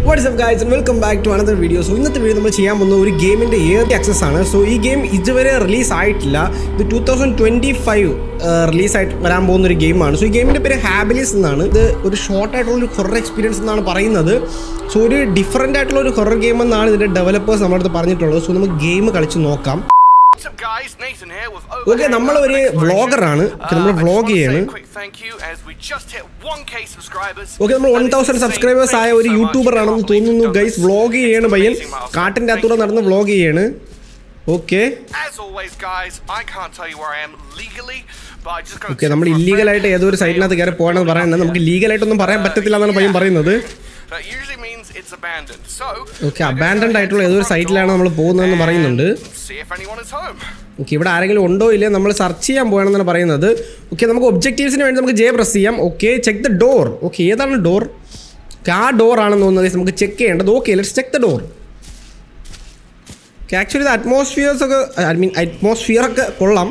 WhatsApp guys and welcome back to another video so ഇന്നത്തെ video നമ്മൾ ചെയ്യാൻ പോകുന്ന ഒരു ഗെയിമിൻ്റെ ഏർലി ആക്സസ് ആണ് സോ ഈ ഗെയിം ഇതുവരെ റിലീസ് ആയിട്ടില്ല ഇത് ടൂ തൗസൻഡ് ട്വൻറ്റി ഫൈവ് റിലീസായിട്ട് വരാൻ പോകുന്ന ഒരു ഗെയിമാണ് സോ ഈ ഗെയിമിൻ്റെ പേര് ഹാബിലിസ് എന്നാണ് ഇത് ഒരു ഷോർട്ട് ആയിട്ടുള്ള ഒരു ഹൊറർ എക്സ്പീരിയൻസ് എന്നാണ് പറയുന്നത് സോ ഒരു ഡിഫറൻ്റ് ആയിട്ടുള്ള ഒരു ഹൊറർ ഗെയിം എന്നാണ് ഇതിൻ്റെ ഡെവലപ്പേഴ്സ് നമ്മുടെ അടുത്ത് പറഞ്ഞിട്ടുള്ളത് സോ നമുക്ക് ഗെയിം കളിച്ച് നോക്കാം What's up, guys? Nathan here with okay Overhang നമ്മളൊരു Urban Exploration. വ്ളോഗറാണ് Uh, നമ്മൾ I just vlog wanna say ചെയ്യാണ് a quick thank you as we just hit 1k subscribers. Okay നമ്മൾ one And it's thousand insane. Subscribers ആയ Thank ഒരു you so much. YouTuber ആണെന്ന് Can't believe തോന്നുന്നു you've done guys this. Vlog ചെയ്യാണ് It's പയ്യൻ amazing milestone. കാട്ടിൻ്റെ Thank അത്തൂടെ you നടന്ന് all. വ്ളോഗ് ചെയ്യാണ് okay As always, guys, I can't tell you where I am legally, but I just got okay നമ്മൾ ഇല്ലീഗലായിട്ട് ഏതോ ഒരു സൈറ്റിനകത്ത് കയറി പോകണമെന്ന് പറയുന്നത് നമുക്ക് ലീഗലായിട്ടൊന്നും പറയാൻ പറ്റത്തില്ല എന്നാണ് പയ്യൻ പറയുന്നത് That usually means it's abandoned. So, okay abandoned ആയിട്ടുള്ള ഏതോ ഒരു സൈറ്റിലാണ് നമ്മൾ പോകുന്നതെന്ന് പറയുന്നുണ്ട് see if anyone is home. Okay ഇവിടെ ആരെങ്കിലും ഉണ്ടോ ഇല്ലേ നമ്മൾ സെർച്ച് ചെയ്യാൻ പോകണമെന്നാണ് പറയുന്നത് ഓക്കെ നമുക്ക് ഒബ്ജക്റ്റീവ്സിന് വേണ്ടി നമുക്ക് ജെ പ്രസ് ചെയ്യാം okay check the door okay ഏതാണ് ഡോർ ആ ഡോർ ആണെന്ന് തോന്നുന്നത് നമുക്ക് ചെക്ക് ചെയ്യേണ്ടത് okay let's check the door okay actually ഇത് അറ്റ്മോസ്ഫിയേഴ്സ് ഒക്കെ ഐ മീൻ അറ്റ്മോസ്ഫിയർ ഒക്കെ കൊള്ളാം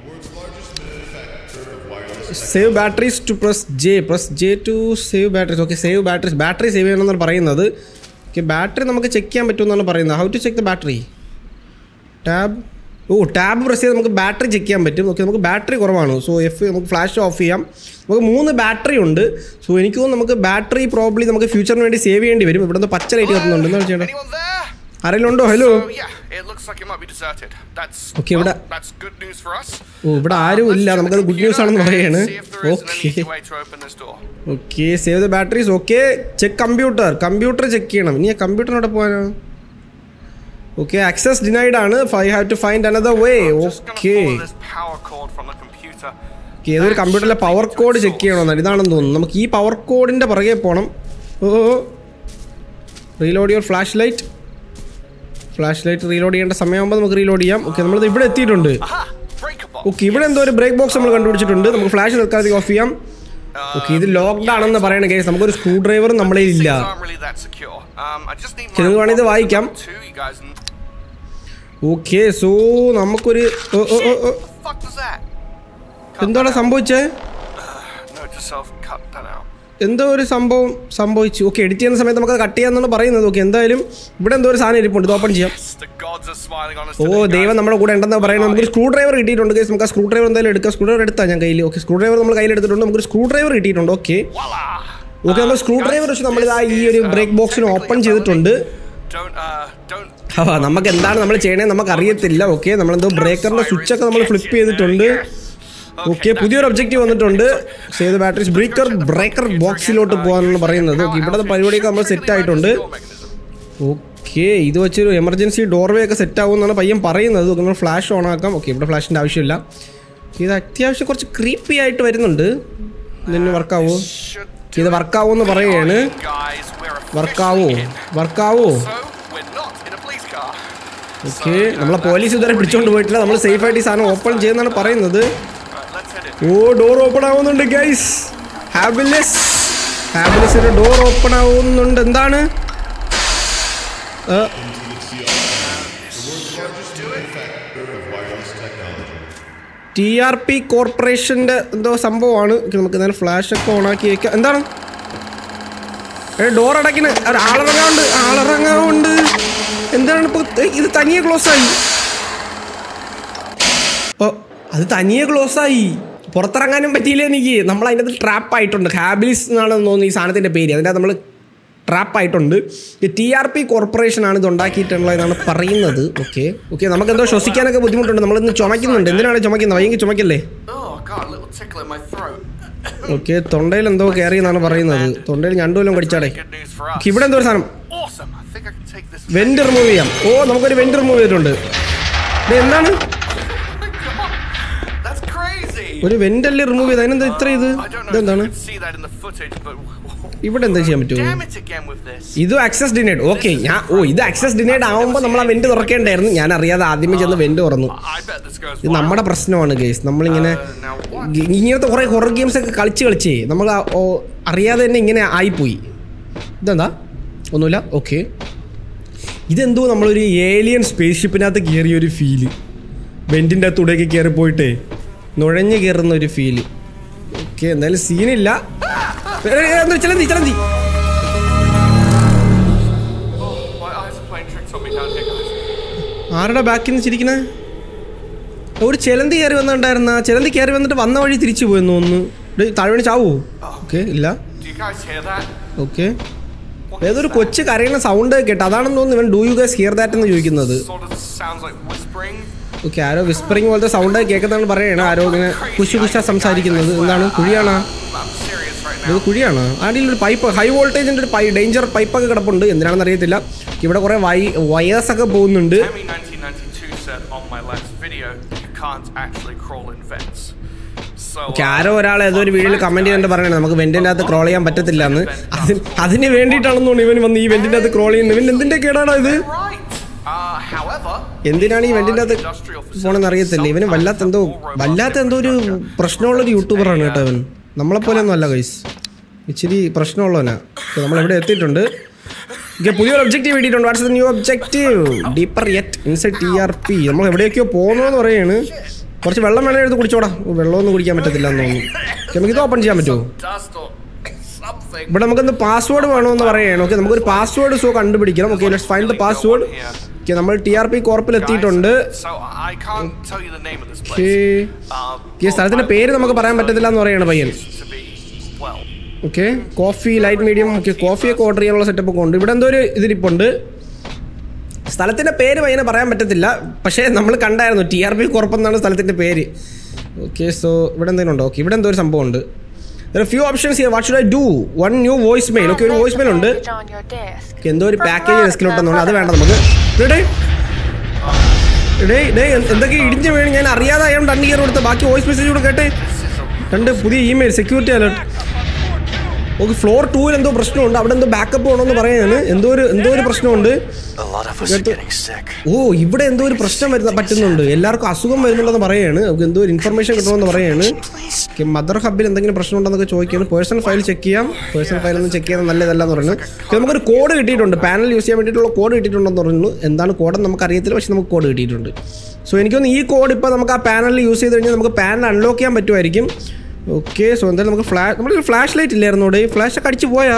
save batteries to press J press J to save batteries okay save batteries battery save ചെയ്യണമെന്നാണ് പറയുന്നത് ഓക്കെ ബാറ്ററി നമുക്ക് ചെക്ക് ചെയ്യാൻ പറ്റുമെന്നാണ് പറയുന്നത് how to check the battery tab oh tab press ചെയ്ത് നമുക്ക് ബാറ്ററി ചെക്ക് ചെയ്യാൻ പറ്റും ഓക്കെ നമുക്ക് ബാറ്ററി കുറവാണ് സോ എഫ് നമുക്ക് ഫ്ലാഷ് ഓഫ് ചെയ്യാം നമുക്ക് മൂന്ന് ബാറ്ററി ഉണ്ട് സോ എനിക്ക് തോന്നുന്നു നമുക്ക് ബാറ്ററി പ്രോബ്ലി നമുക്ക് ഫ്യൂച്ചറിന് വേണ്ടി സേവ് ചെയ്യേണ്ടി വരും ഇവിടെ നിന്ന് പച്ച ലൈറ്റ് കത്തുന്നുണ്ട് എന്താണ് ചെയ്യേണ്ടത് Anyone there? ആരെങ്കിലും ഉണ്ടോ hello So, yeah, it looks like it might be deserted. That's Okay, well, ഇവിടെ- that's good news for us. ഓ ഇവിടെ ആരും ഇല്ല നമുക്കത് ഗുഡ് ന്യൂസ് ആണെന്ന് പറയാണ് See if there isn't an okay easy way to open this door. Okay save the batteries okay check computer computer check ചെയ്യണം ഇനി കമ്പ്യൂട്ടറിനോടെ പോകാനോ ഓക്കെ ആക്സസ് ഡിനൈഡ് ആണ് I have to find another way Just gonna okay follow this power cord from the computer. ഏതൊരു കമ്പ്യൂട്ടറിലെ power code check ചെയ്യണമെന്നാണ് ഇതാണെന്ന് തോന്നുന്നു നമുക്ക് ഈ പവർ കോഡിൻ്റെ പുറകെ പോകണം oh reload your flashlight flashlight reload ചെയ്യേണ്ട സമയമാകുമ്പോൾ നമുക്ക് റീലോഡ് ചെയ്യാം ഓക്കെ നമ്മളിത് ഇവിടെ എത്തിയിട്ടുണ്ട് Aha! Breaker box. ഓക്കെ ഇവിടെ എന്തോ ഒരു ബ്രേക്ക് ബോക്സ് നമ്മൾ കണ്ടുപിടിച്ചിട്ടുണ്ട് നമുക്ക് ഫ്ലാഷ് നിൽക്കാതെ ഓഫ് ചെയ്യാം ഓക്കെ ഇത് ലോക്ക്ഡ് ആണെന്ന് പറയണ കേസ് നമുക്കൊരു സ്ക്രൂ ഡ്രൈവർ നമ്മളെ These ഇല്ല things aren't really that secure. Um, I just need Okay, നിങ്ങൾക്ക് വേണമെങ്കിൽ ഇത് my വായിക്കാം. two, you guys. n- okay so നമുക്കൊരു oh, oh, oh, oh. What the fuck was that? എന്താണ് സംഭവിച്ചേ Note to self, cut that out. എന്തോ ഒരു സംഭവം സംഭവിച്ചു ഓക്കെ എഡിറ്റ് ചെയ്യുന്ന സമയത്ത് നമുക്ക് കട്ട് ചെയ്യാന്നാണ് പറയുന്നത് ഓക്കെ എന്തായാലും ഇവിടെ എന്തോ ഒരു സാധനം ഇരിപ്പുണ്ട് ഇത് ഓപ്പൺ ചെയ്യാം Yes, the gods are smiling on us. Oh today, ദൈവം guys. നമ്മുടെ കൂടെ ഉണ്ടെന്ന് പറയുന്നത് നമുക്കൊരു സ്ക്രൂ ഡ്രൈവർ കിട്ടിയിട്ടുണ്ട് guys. നമുക്ക് ആ സ്ക്രൂ ഡ്രൈവർ എന്തായാലും എടുക്കാം സ്ക്രൂ ഡ്രൈവർ എടുത്താൽ ഞാൻ കയ്യിൽ ഓക്കെ സ്ക്രൂ ഡ്രൈവർ നമ്മൾ കയ്യിൽ എടുത്തിട്ടുണ്ട് നമുക്കൊരു സ്ക്രൂ ഡ്രൈവർ കിട്ടിയിട്ടുണ്ട് ഓക്കെ Voila! ഓക്കെ നമ്മൾ സ്ക്രൂ ഡ്രൈവർ വെച്ച് നമ്മൾ ഇതാ ഈ ഒരു ബ്രേക്ക് ബോക്സിന് ഓപ്പൺ ചെയ്തിട്ടുണ്ട് Don't, uh, don't. ആ നമുക്ക് എന്താണ് നമ്മൾ ചെയ്യണേ നമുക്ക് അറിയത്തില്ല ഓക്കെ നമ്മളെന്തോ ബ്രേക്കറിന്റെ സ്വിച്ച് ഒക്കെ നമ്മൾ ഫ്ലിപ്പ് ചെയ്തിട്ടുണ്ട് ഓക്കെ പുതിയൊരു ഒബ്ജക്റ്റീവ് വന്നിട്ടുണ്ട് സേവ് ബാറ്ററീസ് ബ്രേക്കർ ബ്രേക്കർ ബോക്സിലോട്ട് പോകാനാണ് പറയുന്നത് ഓക്കെ ഇവിടുത്തെ പരിപാടിയൊക്കെ നമ്മൾ സെറ്റ് ആയിട്ടുണ്ട് ഓക്കെ ഇത് വെച്ചൊരു എമർജൻസി ഡോർവേ ഒക്കെ സെറ്റ് ആവുമെന്നാണ് പയ്യൻ പറയുന്നത് ഓക്കെ നമ്മൾ ഫ്ലാഷ് ഓൺ ആക്കാം ഓക്കെ ഇവിടെ ഫ്ലാഷിൻ്റെ ആവശ്യമില്ല ഇത് അത്യാവശ്യം കുറച്ച് ക്രീപ്പി ആയിട്ട് വരുന്നുണ്ട് ഇതിന് വർക്കാവോ Should ഇത് വർക്കാവോന്ന് പറയുകയാണ് guys, we're വർക്കാവോ officially in. വർക്കാവോ So, we're not in a police car. Okay നമ്മളെ പോലീസ് ഇതുവരെ പിടിച്ചോണ്ട് പോയിട്ടില്ല നമ്മൾ സേഫ് ആയിട്ട് ഈ സാധനം ഓപ്പൺ ചെയ്യുന്നതാണ് പറയുന്നത് Right, let's head in. Oh door open ആവുന്നുണ്ട് ഗൈസ് ഹാബിലസ് ഹാബിലസിന്റെ ഡോർ ഓപ്പൺ ആവുന്നുണ്ട് എന്താണ് ടി ആർ പി കോർപ്പറേഷന്റെ എന്തോ സംഭവമാണ് ഇത് നമുക്ക് എന്തായാലും ഫ്ലാഷ് ഒക്കെ ഓൺ ആക്കി വെക്കാം എന്താണ് ഏ ഡോർ അടയ്ക്കണ് ഒരു ആളിറങ്ങാറുണ്ട് ആളിറങ്ങാറുണ്ട് എന്താണ് ഇപ്പൊ ഇത് തനിയെ ക്ലോസ് ആയി ഓ അത് തനിയെ ക്ലോസ് ആയി പുറത്തിറങ്ങാനും പറ്റിയില്ല എനിക്ക് നമ്മൾ അതിനകത്ത് ട്രാപ്പ് ആയിട്ടുണ്ട് ഹാബിലിസ് എന്നാണെന്ന് തോന്നുന്നു ഈ സാധനത്തിൻ്റെ പേര് അതിൻ്റെ നമ്മൾ ട്രാപ്പ് ആയിട്ടുണ്ട് ഈ ടി ആർ പി കോർപ്പറേഷൻ ആണ് ഇത് ഉണ്ടാക്കിയിട്ടുള്ളതെന്നാണ് പറയുന്നത് ഓക്കെ ഓക്കെ നമുക്ക് എന്തോ ശ്വസിക്കാനൊക്കെ ബുദ്ധിമുട്ടുണ്ട് നമ്മളിന്ന് ചുമക്കുന്നുണ്ട് എന്തിനാണ് ചുമക്കുന്നത് വൈകി ചുമക്കല്ലേ Oh, God, a little tickle in my throat. Okay തൊണ്ടയിൽ എന്തോ കയറി എന്നാണ് പറയുന്നത് തൊണ്ടയിൽ ഞണ്ടുവല്ലോ കടിച്ചാടേ Good news for us. Okay ഇവിടെ എന്തോ ഒരു സാധനം Awesome. I think I can take this. Vent remove ചെയ്യാം ഓ നമുക്കൊരു വെന്റ് റിമൂവ് ചെയ്തിട്ടുണ്ട് ഇത് എന്താണ് Oh my God. That's crazy. ഒരു വെന്റല്ലേ റിമൂവ് ചെയ്ത് അതിനെന്താ ഇത്ര ഇത് I don't know if ഇതെന്താണ് you could see that in the footage, but ഇവിടെ എന്താ ചെയ്യാൻ പറ്റുമോ damn it again with this. ഇതും ആക്സസ് ഡിനൈഡ് ഓക്കെ ഞാൻ ഓ ഇത് ആക്സസ് ഡിനൈഡ് ആവുമ്പോൾ നമ്മൾ ആ വെന്റ് തുറക്കേണ്ടായിരുന്നു ഞാൻ അറിയാതെ ആദ്യമേ ചെന്ന് വെന്റ് തുറന്നു I bet this goes ഇത് viral. നമ്മുടെ പ്രശ്നമാണ് കേസ് നമ്മളിങ്ങനെ Uh, now what? ഇ- ഇങ്ങനത്തെ കുറേ ഹൊറർ ഗെയിംസ് ഒക്കെ കളിച്ച് കളിച്ചേ നമ്മൾ ആ- ഓ, അറിയാതെ തന്നെ ഇങ്ങനെ ആയിപ്പോയി ഇതെന്താ ഒന്നുമില്ല ഓക്കെ ഇതെന്തോ നമ്മളൊരു ഏലിയൻ സ്പേസ് ഷിപ്പിനകത്ത് കയറിയ ഒരു ഫീല് വെന്റിൻ്റെ അകത്തൂടെയൊക്കെ കയറി പോയിട്ടേ നുഴഞ്ഞു കയറുന്ന ഒരു ഫീല് ഓക്കെ എന്തായാലും സീനില്ല ചിലന്തി ചിലന്തി ആരുടെ ബാക്കിൽ നിന്ന് ചിരിക്കണേ ഒരു ചെലന്തി കയറി വന്നിട്ടുണ്ടായിരുന്ന ചെലന്തി കയറി വന്നിട്ട് വന്ന വഴി തിരിച്ചു പോയെന്ന് തോന്നുന്നു ഡേയ്, താഴെ വീണ് ചാവോ ഓക്കെ ഇല്ല Do you guys hear that? Okay ഏതൊരു കൊച്ചു കരയുന്ന സൗണ്ട് കേട്ടോ അതാണെന്ന് തോന്നുന്നു ഇവൻ do you guys hear that എന്ന് ചോദിക്കുന്നത് Sort of sounds like whispering. Okay ആരോ വിസ്പറിങ് പോലത്തെ സൗണ്ട് കേൾക്കുന്നതാണ് പറയണ ആരോ ഇങ്ങനെ കുശു കുശ സംസാരിക്കുന്നത് എന്താണ് കുഴിയാണോ I'm serious right ഇത് now. കുഴിയാണോ ആടിയിൽ ഒരു പൈപ്പ് ഹൈ വോൾട്ടേജിന്റെ ഒരു പൈ ഡേഞ്ചർ പൈപ്പൊക്കെ കിടപ്പുണ്ട് എന്തിനാണെന്ന് അറിയത്തില്ല ഇവിടെ കുറെ വൈ വയേഴ്സ് ഒക്കെ പോകുന്നുണ്ട് Tammy 1992 said on my last video, you can't actually crawl in vents. So, okay uh, ആരോ ഒരാൾ ഏതോ ഒരു വീഡിയോയിൽ കമന്റ് ചെയ്തിട്ട് പറയണേ നമുക്ക് വെന്റിന്റെ അകത്ത് ക്രോൾ ചെയ്യാൻ പറ്റത്തില്ല എന്ന് അതിന് അതിന് വേണ്ടിയിട്ടാണെന്ന് തോന്നുന്നു ഇവൻ വന്ന് ഈ വെന്റിന്റെ അകത്ത് ക്രോൾ ചെയ്യുന്നത് ഇവൻ എന്തിന്റെ കേടാണോ ഇത് right. Uh, however, എന്തിനാണ് ഈ വെന്റിന്റെ അകത്ത് പോണെന്ന് അറിയത്തില്ല ഇവന് വല്ലാത്ത എന്തോ വല്ലാത്ത എന്തോ ഒരു പ്രശ്നമുള്ള ഒരു യൂട്യൂബറാണ് കേട്ടോ അവൻ നമ്മളെ പോലെ ഒന്നും അല്ല ഗൈസ് ഇച്ചിരി പ്രശ്നമുള്ളവനാ നമ്മൾ എവിടെ എത്തിയിട്ടുണ്ട് ഓക്കെ പുതിയൊരു ഒബ്ജക്റ്റീവ് കിട്ടിയിട്ടുണ്ട് what's new objective deeper yet inside T R P നമ്മൾ എവിടെയൊക്കെയോ പോകുന്നതെന്ന് പറയാണ് കുറച്ച് വെള്ളം വേണേ എടുത്ത് കുടിച്ചോടാ ഓ, വെള്ളമൊന്നും കുടിക്കാൻ പറ്റത്തില്ല എന്ന് തോന്നുന്നു Okay, നമുക്ക് ഇത് ഓപ്പൺ ചെയ്യാൻ പറ്റുമോ dust or something. ഇവിടെ നമുക്കൊന്ന് പാസ്വേഡ് വേണമെന്ന് പറയുകയാണ് ഓക്കെ നമുക്കൊരു പാസ്വേഡ് സോ കണ്ടുപിടിക്കണം okay let's find the password okay നമ്മൾ ടി ആർ പി കോർപ്പിൽ എത്തിയിട്ടുണ്ട് So I can't tell you the name of this okay place. Uh, ഈ സ്ഥലത്തിന്റെ പേര് നമുക്ക് പറയാൻ പറ്റത്തില്ല എന്ന് പറയാണ് പയ്യൻ to be well. Okay coffee light medium okay കോഫിയൊക്കെ ഓർഡർ ചെയ്യാനുള്ള സെറ്റപ്പ് ഒക്കെ ഉണ്ട് ഇവിടെ എന്തോ ഒരു ഇതിരിപ്പുണ്ട് സ്ഥലത്തിന്റെ പേര് പയ്യനെ പറയാൻ പറ്റത്തില്ല പക്ഷേ നമ്മൾ കണ്ടായിരുന്നു ടി ആർ പി എന്നാണ് സ്ഥലത്തിന്റെ പേര് ഓക്കെ സോ ഇവിടെ എന്തെങ്കിലും ഉണ്ടോ ഓക്കെ ഇവിടെ എന്തോ ഒരു സംഭവം ഉണ്ട് few options here what should I do one new voice mail okay ഒരു വോയിസ് മെയിൽ ഉണ്ട് on your desk. Okay, എന്തോ ഒരു പാക്കേജ് ഡെസ്കിലോട്ടെന്നുണ്ട് അത് വേണ്ട നമുക്ക് ഡേ ഡേ ഡേ എന്തൊക്കെ ഇടിഞ്ഞ് വീണ് ഞാൻ അറിയാതെ അയാൾ രണ്ട് ഇയർ കൊടുത്ത് ബാക്കി വോയിസ് മെസ്സേജ് കൂടെ കേട്ടെ രണ്ട് പുതിയ email security alert okay floor ടൂവിൽ എന്തോ പ്രശ്നമുണ്ട് അവിടെ എന്തോ ബാക്കപ്പ് വേണമെന്ന് പറയുന്നത് എന്തോ ഒരു എന്തോ ഒരു പ്രശ്നമുണ്ട് A lot of us are getting sick. ഓ ഇവിടെ എന്തോ ഒരു പ്രശ്നം വരുന്ന പറ്റുന്നുണ്ട് എല്ലാവർക്കും അസുഖം വരുന്നുണ്ടെന്ന് പറയാണ് നമുക്ക് എന്തോ ഒരു ഇൻഫർമേഷൻ കിട്ടണമെന്ന് പറയാണ് Please. മദർ ഹബിൽ എന്തെങ്കിലും പ്രശ്നം ഉണ്ടെന്നൊക്കെ ചോദിക്കുകയാണ് പേഴ്സണൽ ഫയൽ ചെക്ക് ചെയ്യാം പേഴ്സണൽ ഫയൽ ഒന്ന് ചെക്ക് ചെയ്യാൻ നല്ലതല്ല എന്ന് പറയുന്നത് Okay, നമുക്കൊരു കോഡ് കിട്ടിയിട്ടുണ്ട് പാനൽ യൂസ് ചെയ്യാൻ വേണ്ടിയിട്ടുള്ള കോഡ് കിട്ടിയിട്ടുണ്ടെന്ന് പറയുന്നു എന്താണ് കോഡ് നമുക്ക് അറിയത്തില്ല പക്ഷെ നമുക്ക് കോഡ് കിട്ടിയിട്ടുണ്ട് സോ എനിക്കൊന്ന് ഈ കോഡ് ഇപ്പോൾ നമുക്ക് ആ പാനലിൽ യൂസ് ചെയ്ത് കഴിഞ്ഞാൽ നമുക്ക് പാനൽ അൺലോക്ക് ചെയ്യാൻ പറ്റുമായിരിക്കും ഓക്കെ സോ എന്തായാലും നമുക്ക് ഫ്ലാഷ് നമ്മുടെ ഫ്ലാഷ് ലൈറ്റ് ഇല്ലായിരുന്നു ഇവിടെ ഫ്ലാഷ് ഒക്കെ അടിച്ച് പോയാ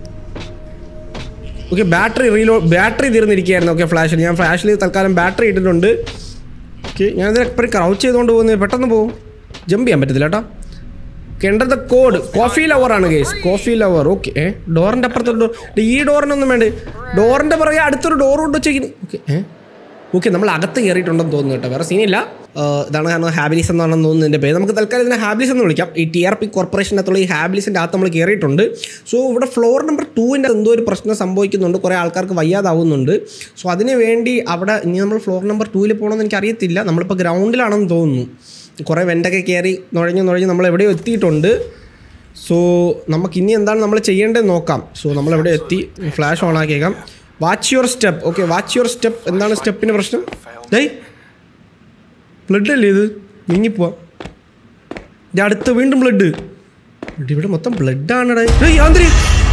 ഓക്കെ ബാറ്ററി റീലോ ബാറ്ററി തീർന്നിരിക്കുകയായിരുന്നു ഓക്കെ ഫ്ലാഷിൽ ഞാൻ ഫ്ലാഷിൽ തൽക്കാലം ബാറ്ററി ഇട്ടിട്ടുണ്ട് ഓക്കെ ഞാനത് എപ്പോഴും ക്രൗച്ച് ചെയ്തുകൊണ്ട് പോകുന്നത് പെട്ടെന്ന് പോകും ജമ്പ് ചെയ്യാൻ പറ്റത്തില്ല കേട്ടോ കെണ്ടർ ദ കോഡ് കോഫി ലവർ ആണ് കേസ് കോഫി ലവർ ഓക്കെ ഏ ഡോറിൻ്റെ അപ്പുറത്തൊരു ഡോർ ഈ ഡോറിനൊന്നും വേണ്ട ഡോറിൻ്റെ പുറകെ അടുത്തൊരു ഡോർ കൊണ്ട് വെച്ചേക്കുന്നു ഓക്കെ ഏ ഓക്കെ നമ്മൾ അകത്ത് കയറിയിട്ടുണ്ടെന്ന് തോന്നുന്നു കേട്ടോ വേറെ സീനില്ല ഇതാണ് കാരണം ഹാബിലിസ് എന്നാണെന്ന് തോന്നുന്നു എൻ്റെ പേര് നമുക്ക് തൽക്കാലം ഇതിനെ ഹാബിലിസ് എന്ന് വിളിക്കാം ഈ ടി ആർ പി കോർപ്പറേഷനകത്തുള്ള ഈ ഹാബിലിസിൻ്റെ അകത്ത് നമ്മൾ കയറിയിട്ടുണ്ട് സോ ഇവിടെ ഫ്ലോർ നമ്പർ ടൂവിൻ്റെ എന്തോ ഒരു പ്രശ്നം സംഭവിക്കുന്നുണ്ട് കുറേ ആൾക്കാർക്ക് വയ്യാതാവുന്നുണ്ട് സോ അതിന് വേണ്ടി അവിടെ ഇനി നമ്മൾ ഫ്ലോർ നമ്പർ ടൂവിൽ പോകണമെന്ന് എനിക്ക് അറിയത്തില്ല നമ്മളിപ്പോൾ ഗ്രൗണ്ടിലാണെന്ന് തോന്നുന്നു കുറേ വെൻ്റൊക്കെ കയറി നുഴഞ്ഞ് നുഴഞ്ഞ് നമ്മൾ എവിടെയോ എത്തിയിട്ടുണ്ട് സോ നമുക്ക് ഇനി എന്താണ് നമ്മൾ ചെയ്യേണ്ടത് നോക്കാം സോ നമ്മൾ എവിടെ എത്തി ഫ്ലാഷ് ഓൺ ആക്കിയേക്കാം watch your step okay watch your step എന്താണ് സ്റ്റെപ്പിന് പ്രശ്നം ഡേയ് ബ്ലഡ് അല്ലേ ഇത് മിങ്ങിപ്പോവാ ഇത് അടുത്ത് വീണ്ടും ബ്ലഡ് ഇവിടെ മൊത്തം ബ്ലഡാണ് ഡേയ് ആന്തരി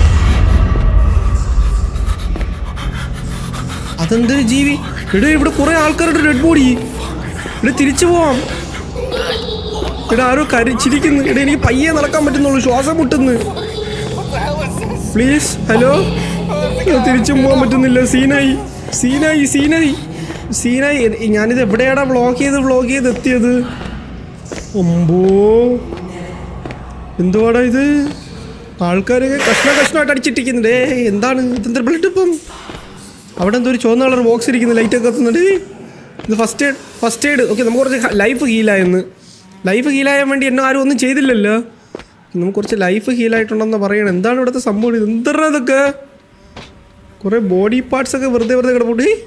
അതെന്തൊരു ജീവി എടേ ഇവിടെ കുറെ ആൾക്കാരുടെ ഡെഡ് ബോഡി ഇവിടെ തിരിച്ചു പോവാം ഇവിടെ ആരോ കരിച്ചിരിക്കുന്നു ഇവിടെ എനിക്ക് പയ്യെ നടക്കാൻ പറ്റുന്നുള്ളൂ ശ്വാസം മുട്ടുന്നു പ്ലീസ് ഹലോ തിരിച്ചും പോകാൻ പറ്റുന്നില്ല സീനായി സീനായി സീനായി സീനായി എ- ഞാനിത് എവിടെയാടാ വ്ളോഗ് ചെയ്ത് വ്ളോഗ് ചെയ്ത് എത്തിയത് ഒമ്പോ എന്തുവാടാ ഇത് ആൾക്കാരൊക്കെ കഷ്ണ കഷ്ണമായിട്ട് അടിച്ചിട്ടിരിക്കുന്നുണ്ട് ഏ എന്താണ് ഇതെന്താ ബ്ലഡ് ഇപ്പം അവിടെ എന്തോ ഒരു ചുവന്ന കളർ ബോക്സ് ഇരിക്കുന്നു ലൈറ്റൊക്കെ കത്തുന്നുണ്ട് ഏയ്, ഇത് first aid first aid okay നമുക്ക് കുറച്ച് ലൈഫ് ഹീലായെന്ന് ലൈഫ് ഹീലായാൻ വേണ്ടി എന്നെ ആരും ഒന്നും ചെയ്തില്ലല്ലോ നമുക്ക് കുറച്ച് ലൈഫ് ഹീലായിട്ടുണ്ടെന്ന് പറയണം എന്താണ് ഇവിടുത്തെ സംഭവം ഇത് എന്താ ഇതൊക്കെ കുറേ ബോഡി പാർട്സ് ഒക്കെ വെറുതെ വെറുതെ കിടപ്പുണ്ട് ഏയ്.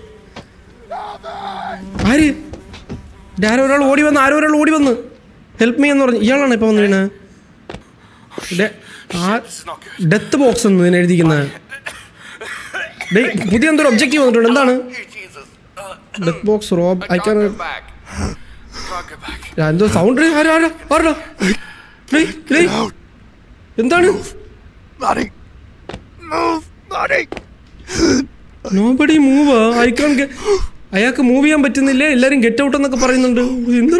ആര് ഇവിടെ ആരോ ഒരാൾ ഓടി വന്ന് ആരോ ഒരാൾ ഓടി വന്ന് ഹെൽപ്പ് മീ എന്ന് പറഞ്ഞു ഇയാളാണ് ഇപ്പം വന്നു വീണ ഡെത്ത് ബോക്സ് എന്ന് ഇതിന് എഴുതിക്കുന്നത് ഡേയ് പുതിയ എന്തൊരു ഒബ്ജക്റ്റീവ് വന്നിട്ടുണ്ട് എന്താണ് Oh, Jesus. Uh, death box rob I I can't can go back. Can't go back. എന്തോ സൗണ്ട് ആരാ ആരാ ആരാ ഡേയ് ഡേയ് എന്താണ് Marty! Move! Marty! Nobody move I can അയാൾക്ക് മൂവ് ചെയ്യാൻ പറ്റുന്നില്ല എല്ലാരും ഗെറ്റ് ഔട്ട് എന്നൊക്കെ പറയുന്നുണ്ട് എന്താ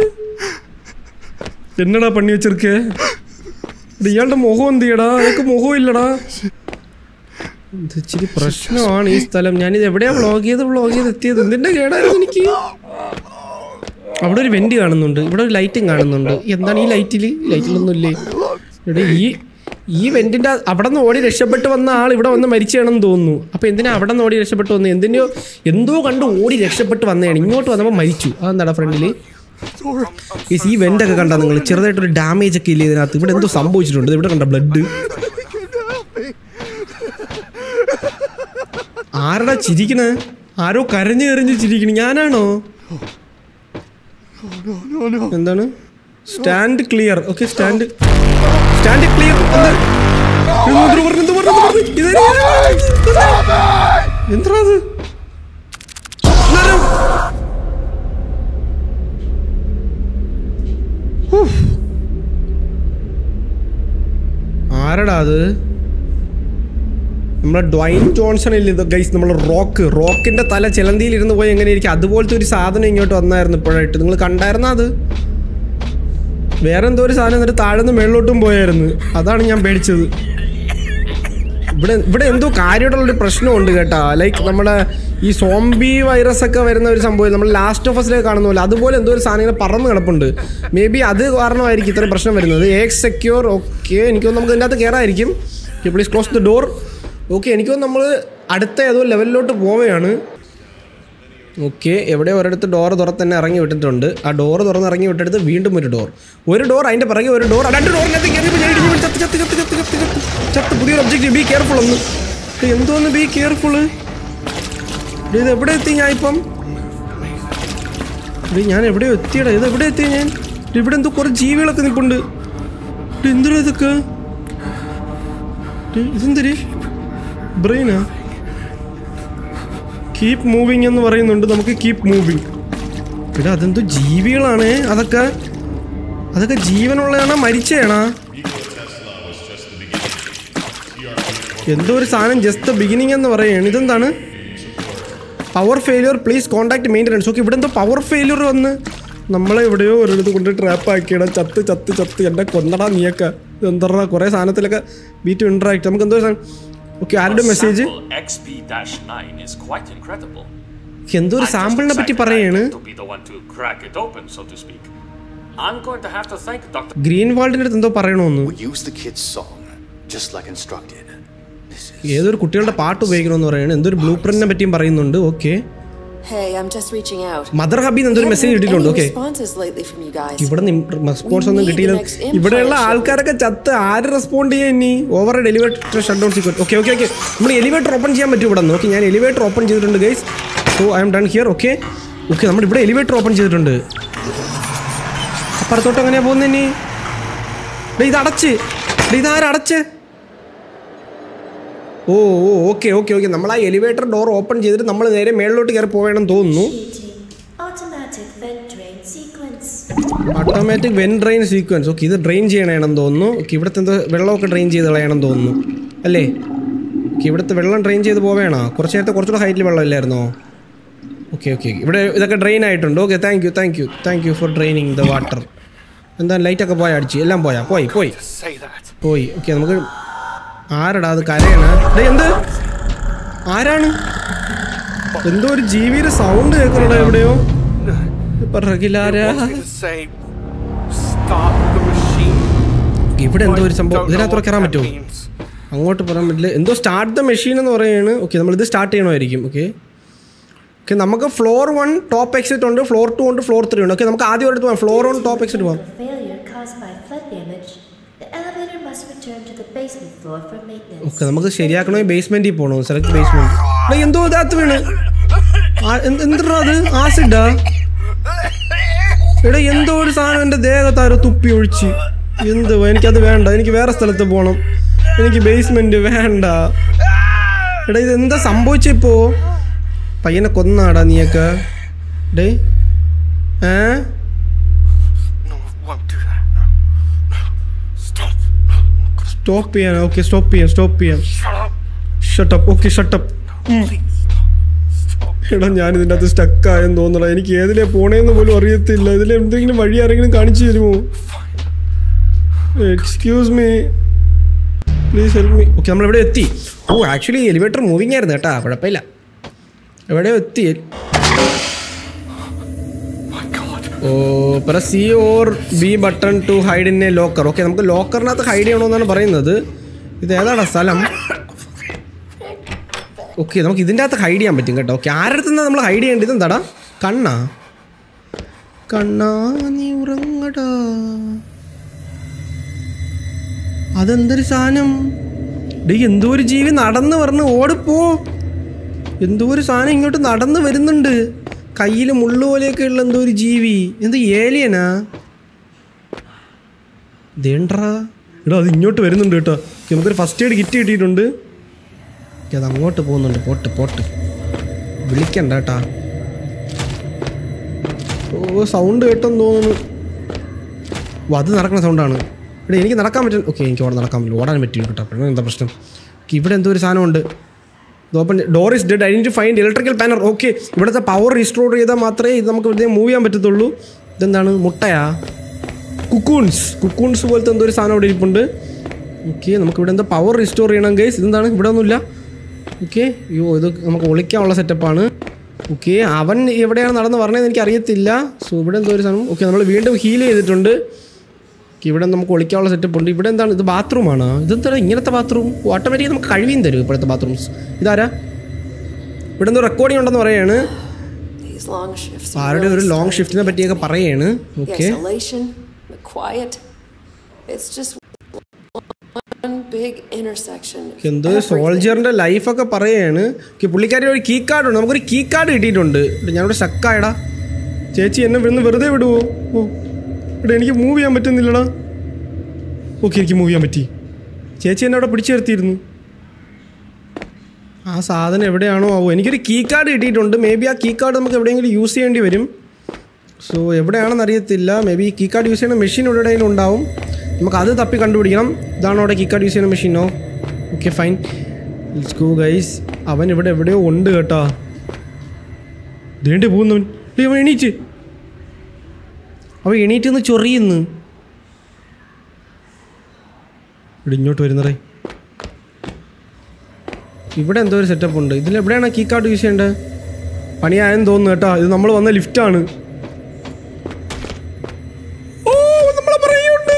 ഇത് എന്നടാ പണി വെച്ചിരിക്കേ ഇയാളുടെ മുഖം എന്ത് ചെയ്യടാ അയാൾക്ക് മുഖം ഇല്ലടാ ഇത് ഇച്ചിരി പ്രശ്നമാണ് ഈ സ്ഥലം ഞാനിത് എവിടെയാ വ്ളോഗ് ചെയ്ത് വ്ളോഗ് ചെയ്ത് എത്തിയത് എന്തിന്റെ കേടായിരുന്നു എനിക്ക് അവിടെ ഒരു വെന്റ് കാണുന്നുണ്ട് ഇവിടെ ഒരു ലൈറ്റും കാണുന്നുണ്ട് എന്താണ് ഈ ലൈറ്റിൽ ലൈറ്റിലൊന്നും ഇല്ലേ ഇവിടെ ഈ ഈ വെന്റിന്റെ അവിടെ നിന്ന് ഓടി രക്ഷപ്പെട്ട് വന്ന ആൾ ഇവിടെ വന്ന് മരിച്ചാണെന്ന് തോന്നുന്നു അപ്പൊ എന്തിനാ അവിടെ നിന്ന് ഓടി രക്ഷപ്പെട്ട് വന്നത് എന്തിനോ എന്തോ കണ്ട് ഓടി രക്ഷപ്പെട്ട് വന്നതാണ് ഇങ്ങോട്ട് വന്നപ്പോൾ മരിച്ചു അതെന്താടാ ഫ്രണ്ടില് ഈ വെന്റൊക്കെ കണ്ടാ നിങ്ങൾ ചെറുതായിട്ടൊരു ഡാമേജ് ഒക്കെ ഇല്ലേ ഇതിനകത്ത് ഇവിടെ എന്തോ സംഭവിച്ചിട്ടുണ്ട് ഇവിടെ കണ്ട ബ്ലഡ് ആരടാ ചിരിക്കണേ ആരോ കരഞ്ഞു കരഞ്ഞ് ചിരിക്കണ ഞാനാണോ എന്താണ് stand clear okay stand stand clear എന്താ അത് നരം. ഹൂഫ്. ആരടാ അത് നമ്മളെ ഡ്വൈൻ ജോൺസൺ ഇല്ല ഇത് ഗൈസ് നമ്മൾ റോക്ക് റോക്കിന്റെ തല ചിലന്തിയിൽ ഇരുന്ന് പോയി എങ്ങനെ ഇരിക്കും അതുപോലത്തെ ഒരു സാധനം ഇങ്ങോട്ട് വന്നായിരുന്നു ഇപ്പോഴായിട്ട് നിങ്ങൾ കണ്ടായിരുന്ന അത് വേറെ എന്തോ ഒരു സാധനം എന്നിട്ട് താഴെ നിന്ന് മേളിലോട്ടും പോയായിരുന്നു അതാണ് ഞാൻ പേടിച്ചത് ഇവിടെ ഇവിടെ എന്തോ കാര്യമായിട്ടുള്ളൊരു പ്രശ്നമുണ്ട് കേട്ടാ ലൈക്ക് നമ്മുടെ ഈ സോംബി വൈറസ് ഒക്കെ വരുന്ന ഒരു സംഭവം നമ്മൾ ലാസ്റ്റ് ഓഫ് അസിലേക്ക് കാണുന്ന പോലെ അതുപോലെ എന്തോ ഒരു സാധനം ഇങ്ങനെ പറന്ന് കിടപ്പുണ്ട് മേ ബി അത് കാരണമായിരിക്കും ഇത്രയും പ്രശ്നം വരുന്നത് എക്സ് സെക്യൂർ ഓക്കെ എനിക്ക് തോന്നുന്നു നമുക്ക് ഇതിൻ്റെ അകത്ത് കയറായിരിക്കും please close the door okay എനിക്ക് തോന്നുന്നു നമ്മൾ അടുത്ത ഏതോ ലെവലിലോട്ട് പോവുകയാണ് ഓക്കെ എവിടെ ഒരിടത്ത് ഡോർ തുറന്ന് തന്നെ ഇറങ്ങി വിട്ടിട്ടുണ്ട് ആ ഡോർ തുറന്ന് ഇറങ്ങി വിട്ടെടുത്ത് വീണ്ടും ഒരു ഡോർ ഒരു ഡോർ അതിൻ്റെ പിറകെ ഒരു ഡോർ രണ്ട് ഡോറിനകത്ത് കയറിയപ്പോൾ ഞാൻ ഇടിഞ്ഞു വീണ് ചത്ത് ചത്ത് ചത്ത് ചത്ത് ചത്ത് ചത്ത് ചത്ത് പുതിയൊരു ഒബ്ജക്റ്റ് ബി കെയർഫുൾ ഒന്ന് ഇത് എന്തോന്ന് ബി കെയർഫുൾ ഇത് എവിടെ എത്തി ഞാൻ ഇപ്പം ഇത് ഞാൻ എവിടെയോ എത്തിയടാ ഇത് എവിടെ എത്തി ഞാൻ ഇത് ഇവിടെ എന്തോ കുറേ ജീവികളൊക്കെ നിൽപ്പുണ്ട് ഇത് എന്തൊരു ഇതൊക്കെ ഇത് ഇതെന്തൊരു ബ്രെയിനാ കീപ് മൂവിങ് എന്ന് പറയുന്നുണ്ട് നമുക്ക് കീപ് മൂവിങ് എടാ അതെന്തോ ജീവികളാണ് അതൊക്കെ അതൊക്കെ ജീവനുള്ളതാണോ മരിച്ചതാണോ എന്തോ ഒരു സാധനം ജസ്റ്റ് ബിഗിനിങ് എന്ന് പറയുകയാണ് ഇതെന്താണ് power failure please contact maintenance okay ഇവിടെ എന്തോ പവർ ഫെയിലിയർ വന്ന് നമ്മളെ എവിടെയോ ഒരിടത്ത് കൊണ്ട് ട്രാപ്പ് ആക്കിയിടാം ചത്ത് ചത്ത് ചത്ത് എന്നെ കൊന്നടാ നീയൊക്കെ എന്താ കുറേ സാധനത്തിലൊക്കെ ബീറ്റ് ഇൻട്രാക്ട് നമുക്ക് എന്തോ ഓക്കെ ആരുടെ message Sample XP-9 is quite incredible. എന്തോ ഒരു I just സാമ്പിളിനെ പറ്റി decided I പറയാണ് had to be the one to crack it open, so to speak. I'm going to have to thank Dr. ഗ്രീൻ വാൾഡിൻ്റെ അടുത്ത് എന്തോ പറയണമെന്ന് We use the kid's song, just like instructed. This is ഏതൊരു കുട്ടികളുടെ പാട്ട് ഉപയോഗിക്കണമെന്ന് പറയുന്നത് എന്തൊരു ബ്ലൂ പ്രിന്റിനെ പറ്റിയും പറയുന്നുണ്ട് okay Hey, I'm just reaching out. Mother ഹബിന്ന് എന്തൊരു Haven't മെസ്സേജ് heard ഇട്ടിട്ടുണ്ട് any okay responses lately from you guys. ഇവിടെ റെസ്പോൺസ് ഒന്നും We need കിട്ടിയില്ല the next implant ഇവിടെയുള്ള show. ആൾക്കാരൊക്കെ ചത്ത് ആര് റെസ്പോണ്ട് ചെയ്യാൻ ഇനി over elevator shut down sequence okay okay okay നമ്മൾ എലിവേറ്റർ ഓപ്പൺ ചെയ്യാൻ പറ്റും ഇവിടെ നിന്ന് ഓക്കെ ഞാൻ എലിവേറ്റർ ഓപ്പൺ ചെയ്തിട്ടുണ്ട് guys so I am done here okay okay നമ്മൾ ഇവിടെ എലിവേറ്റർ ഓപ്പൺ ചെയ്തിട്ടുണ്ട് അപ്പുറത്തോട്ട് എങ്ങനെയാ പോകുന്നത് ഇനി ഡേ ഇത് അടച്ച് ഡേ ഇതാരും അടച്ച് ഓ ഓ ഓക്കെ ഓക്കെ ഓക്കെ നമ്മൾ ആ എലിവേറ്റർ ഡോർ ഓപ്പൺ ചെയ്തിട്ട് നമ്മൾ നേരെ മേളിലോട്ട് കയറി പോവേണമെന്ന് തോന്നുന്നു Automatic vent drain sequence. Automatic vent drain sequence okay ഇത് ഡ്രെയിൻ ചെയ്യണമെന്ന് തോന്നുന്നു ഓക്കെ ഇവിടുത്തെ എന്തോ വെള്ളമൊക്കെ ഡ്രെയിൻ ചെയ്ത് കളയണമെന്ന് തോന്നുന്നു അല്ലേ ഓക്കെ ഇവിടുത്തെ വെള്ളം ഡ്രെയിൻ ചെയ്ത് പോവേണോ കുറച്ച് നേരത്തെ കുറച്ചുകൂടെ ഹൈറ്റിൽ വെള്ളം ഇല്ലായിരുന്നോ ഓക്കെ ഓക്കെ ഇവിടെ ഇതൊക്കെ ഡ്രെയിൻ ആയിട്ടുണ്ട് okay thank you thank you thank you for draining the water എന്താ ലൈറ്റൊക്കെ പോയാ അടിച്ച് എല്ലാം പോയാ പോയി പോയി Say that. പോയി ഓക്കെ നമുക്ക് ആരടാ അത് കരയണ ഡേ എന്ത് ആരാണ് എന്തോ ഒരു ജീവിയുടെ സൗണ്ട് കേൾക്കണടാ എവിടെയോ ഇപ്പൊ റെഗുലാരാ Wants me to say, start the machine. ഇവിടെ എന്തോ ഒരു സംഭവം Don't know ഇതിനകത്തൂടെ what കയറാൻ that പറ്റുമോ means. അങ്ങോട്ട് പറയാൻ പറ്റില്ല എന്തോ സ്റ്റാർട്ട് ദ മെഷീൻ എന്ന് പറയുകയാണ് ഓക്കെ നമ്മളിത് സ്റ്റാർട്ട് ചെയ്യണമായിരിക്കും ഓക്കെ ഓക്കെ നമുക്ക് ഫ്ലോർ വൺ ടോപ്പ് എക്സിറ്റ് ഉണ്ട് ഫ്ലോർ ടു ഉണ്ട് ഫ്ലോർ ത്രീ ഉണ്ട് ഓക്കെ നമുക്ക് ആദ്യം ഒരിടത്ത് പോകാം ഫ്ലോർ വൺ ടോപ്പ് എക്സിറ്റ് പോകാം The failure caused by flood damage. The elevator must return to the basement floor for maintenance. Okay നമുക്ക് ശരിയാക്കണമെങ്കിൽ ബേസ്മെന്റിൽ പോകണോ സെലക്ട് ബേസ്മെന്റ് എന്തോ ഇതാത്ത് വീണ് ആ, എന്ത്- എന്തിടാ അത് ആസിഡാ എടാ എന്തോ ഒരു സാധനം എൻ്റെ ദേഹത്താരോ തുപ്പി ഒഴിച്ച് എന്ത് എനിക്കത് വേണ്ട എനിക്ക് വേറെ സ്ഥലത്ത് പോകണം എനിക്ക് ബേസ്മെന്റ് വേണ്ട എടാ ഇത് എന്താ സംഭവിച്ചിപ്പോ പയ്യനെ കൊന്നാടാ നീയൊക്കെ ഡേ ഏ No, won't do that. No. No. Stop. Stop ചെയ്യാൻ ഓക്കെ സ്റ്റോപ്പ് ചെയ്യാം സ്റ്റോപ്പ് ചെയ്യാം Shut up. Shut up okay shut up Please stop. എടാ ഞാൻ ഇതിൻ്റെ അകത്ത് സ്റ്റക്കായെന്ന് തോന്നണം എനിക്ക് ഏതിലേ പോണേന്ന് പോലും അറിയത്തില്ല ഇതിൽ എന്തെങ്കിലും വഴി ആരെങ്കിലും കാണിച്ചു തരുമോ excuse me please help me okay നമ്മൾ എവിടെ എത്തി ഓ ആക്ച്വലി എലിവേറ്റർ മൂവിങ് ആയിരുന്നു കേട്ടാ കുഴപ്പമില്ല എവിടെയോ എത്തി ഓ press C or B button to hide in a locker okay നമുക്ക് ലോക്കറിനകത്ത് ഹൈഡ് ചെയ്യണമെന്നാണ് പറയുന്നത് ഇത് ഏതാണ് സ്ഥലം ഓക്കെ നമുക്ക് ഇതിൻ്റെ അകത്ത് ഹൈഡ് ചെയ്യാൻ പറ്റും കേട്ടോ ഓക്കെ ആരുടെ അടുത്ത് നമ്മൾ ഹൈഡ് ചെയ്യേണ്ടത് എന്താടാ കണ്ണാ കണ്ണാ നീ ഉറങ്ങടാ അതെന്തൊരു സാധനം ഡേ എന്തോ ഒരു ജീവി നടന്ന് പറഞ്ഞ് ഓടിപ്പോ എന്തോ ഒരു സാധനം ഇങ്ങോട്ട് നടന്ന് വരുന്നുണ്ട് കയ്യിൽ മുള്ളു പോലെയൊക്കെ ഉള്ള എന്തോ ഒരു ജീവി എന്ത് ഏലിയനാ ദേണ്ടാ എടാ അത് ഇങ്ങോട്ട് വരുന്നുണ്ട് കേട്ടോ ഓക്കേ, നമുക്കൊരു ഫസ്റ്റ് എയ്ഡ് കിറ്റ് കിട്ടിയിട്ടുണ്ട് ഓക്കേ, അത് അങ്ങോട്ട് പോകുന്നുണ്ട് പോട്ട് പോട്ട് വിളിക്കണ്ട കേട്ടാ ഓ സൗണ്ട് കേട്ടെന്ന് തോന്നുന്നു ഓ അത് നടക്കുന്ന സൗണ്ടാണ് ഇവിടെ എനിക്ക് നടക്കാൻ പറ്റും ഓക്കെ എനിക്ക് അവിടെ നടക്കാൻ പറ്റില്ല ഓടാൻ പറ്റില്ല കേട്ടോ അപ്പോൾ എന്താ പ്രശ്നം ഓക്കേ, ഇവിടെ എന്തോ ഒരു സാധനമുണ്ട് ഇത് open door is dead identify electrical panel okay ഇവിടുത്തെ പവർ റീസ്റ്റോർ ചെയ്താൽ മാത്രമേ ഇത് നമുക്ക് ഇവിടെ മൂവ് ചെയ്യാൻ പറ്റത്തുള്ളൂ ഇതെന്താണ് മുട്ടയാ കുക്കൂൺസ് കുക്കൂൺസ് പോലത്തെ എന്തോ ഒരു സാധനം ഇവിടെ ഇരിപ്പുണ്ട് ഓക്കെ നമുക്ക് ഇവിടെ എന്താ പവർ റീസ്റ്റോർ ചെയ്യണം ഗൈസ് ഇതെന്താണ് ഇവിടെ ഒന്നുമില്ല ഓക്കെ അയ്യോ ഇത് നമുക്ക് ഒളിക്കാനുള്ള സെറ്റപ്പാണ് ഓക്കെ അവൻ എവിടെയാണ് നടന്ന് പറഞ്ഞതെന്ന് എനിക്ക് അറിയത്തില്ല സോ ഇവിടെ എന്തോ ഒരു സാധനം ഓക്കെ നമ്മൾ വീണ്ടും ഹീൽ ചെയ്തിട്ടുണ്ട് ഓക്കെ, ഇവിടെ നമുക്ക് ഒളിക്കാനുള്ള സെറ്റപ്പ് ഉണ്ട് ഇവിടെ എന്താണ് ഇത് ബാത്റൂമാണ് ഇതെന്താണ് ഇങ്ങനത്തെ ബാത്റൂം ഓട്ടോമാറ്റിക് നമുക്ക് കഴിവിയും തരും ഇപ്പോഴത്തെ ബാത്റൂംസ് ഇതാരാ ഇവിടെ എന്തോ റെക്കോർഡിംഗ് ഉണ്ടെന്ന് പറയാണ് These long shifts. are ആരുടെ ഒരു really ലോങ് starting ഷിഫ്റ്റിനെ to പറ്റിയൊക്കെ പറയാണ് The okay isolation, the quiet. It's just one big intersection. of എന്തോ everything. സോൾജറിന്റെ ലൈഫൊക്കെ പറയാണ് ഓക്കെ പുള്ളിക്കാരി ഒരു കീ കാർഡ് ഉണ്ട് നമുക്കൊരു കീ കാർഡ് കിട്ടിയിട്ടുണ്ട് ഇവിടെ ഞാനിവിടെ സ്റ്റക്കായടാ ചേച്ചി എന്നെ ഇവിടുന്ന് വെറുതെ വിടുവോ ഓ ഇവിടെ എനിക്ക് മൂവ് ചെയ്യാൻ പറ്റുന്നില്ലടാ ഓക്കെ എനിക്ക് മൂവ് ചെയ്യാൻ പറ്റി ചേച്ചി എന്നെ അവിടെ പിടിച്ചു നിർത്തിയിരുന്നു ആ സാധനം എവിടെയാണോ ആവോ എനിക്കൊരു കീ കാർഡ് കിട്ടിയിട്ടുണ്ട് മേ ബി ആ കീ കാർഡ് നമുക്ക് എവിടെയെങ്കിലും യൂസ് ചെയ്യേണ്ടി വരും സോ എവിടെയാണെന്ന് അറിയത്തില്ല may be key card use ചെയ്യുന്ന മെഷീൻ എവിടെയെങ്കിലും ഉണ്ടാവും നമുക്ക് അത് തപ്പി കണ്ടുപിടിക്കണം ഇതാണോ അവിടെ കീ കാർഡ് യൂസ് ചെയ്യുന്ന മെഷീനോ okay fine let's go guys അവൻ ഇവിടെ എവിടെയോ ഉണ്ട് കേട്ടാ ദേണ്ടി പോകുന്നവൻ ഡേയ് അവൻ എണീറ്റ് അവൻ എണീറ്റ് നിന്ന് ചൊറിയുന്നു ഇവിടെ ഇങ്ങോട്ട് വരുന്നറേ ഇവിടെ എന്തോ ഒരു സെറ്റപ്പ് ഉണ്ട് ഇതിൽ എവിടെയാണ് കീ കാർഡ് യൂസ് ചെയ്യേണ്ടത് പണിയായെന്ന് തോന്നുന്നു കേട്ടോ ഇത് നമ്മൾ വന്ന ലിഫ്റ്റാണ് ഓ നമ്മളെ പറയുണ്ട്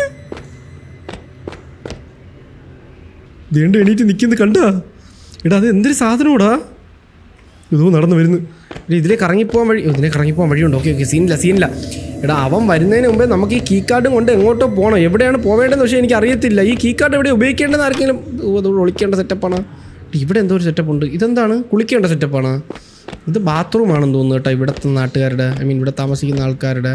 ദേണ്ട് എണീറ്റ് നിൽക്കുന്നത് കണ്ടാ എടാ അത് എന്തൊരു സാധനമാടാ ഇതോ നടന്നു വരുന്നു എടാ ഇതിലേക്ക് ഇറങ്ങിപ്പോകാൻ വഴി ഓ, ഇതിലേക്ക് ഇറങ്ങിപ്പോകാൻ വഴിയുണ്ട് ഓക്കെ ഓക്കെ സീനില്ല സീനില്ല എടാ അവൻ വരുന്നതിന് മുമ്പേ നമുക്ക് ഈ കീ കാർഡും കൊണ്ട് എങ്ങോട്ടോ പോകണം എവിടെയാണ് പോവേണ്ടതെന്ന് പക്ഷേ എനിക്ക് അറിയത്തില്ല ഈ കീ കാർഡ് എവിടെ ഉപയോഗിക്കേണ്ടത് ആർക്കെങ്കിലും ഓ, അത് ഒളിക്കേണ്ട സെറ്റപ്പാണ് ഇവിടെ എന്തോ ഒരു സെറ്റപ്പ് ഉണ്ട് ഇതെന്താണ് കുളിക്കേണ്ട സെറ്റപ്പാണ് ഇത് ബാത്റൂം ആണെന്ന് തോന്നുന്നു കേട്ടോ ഇവിടുത്തെ നാട്ടുകാരുടെ ഐ മീൻ ഇവിടെ താമസിക്കുന്ന ആൾക്കാരുടെ